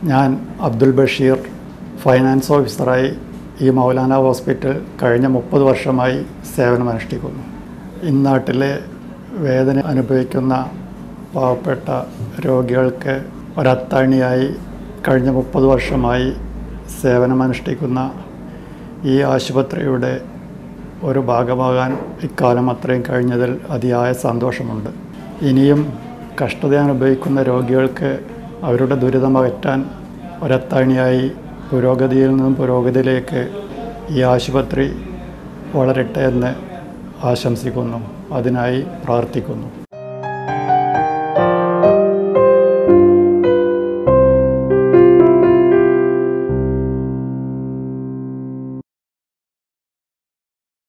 ഞാൻ അബ്ദുൽ ബഷീർ ഫൈനാൻസ് ഓഫീസറായി ഈ മൗലാന ഹോസ്പിറ്റൽ കഴിഞ്ഞ മുപ്പത് വർഷമായി സേവനമനുഷ്ഠിക്കുന്നു ഇന്നാട്ടിലെ വേദന അനുഭവിക്കുന്ന പാവപ്പെട്ട രോഗികൾക്ക് ഒരത്താണിയായി കഴിഞ്ഞ മുപ്പത് വർഷമായി സേവനമനുഷ്ഠിക്കുന്ന ഈ ആശുപത്രിയുടെ ഒരു ഭാഗമാകാൻ ഇക്കാലം അത്രയും കഴിഞ്ഞതിൽ അതിയായ സന്തോഷമുണ്ട് ഇനിയും കഷ്ടത അനുഭവിക്കുന്ന രോഗികൾക്ക് അവരുടെ ദുരിതമകറ്റാൻ ഒരത്താണിയായി പുരോഗതിയിൽ നിന്നും പുരോഗതിയിലേക്ക് ഈ ആശുപത്രി വളരട്ടെ എന്ന് ആശംസിക്കുന്നു അതിനായി പ്രാർത്ഥിക്കുന്നു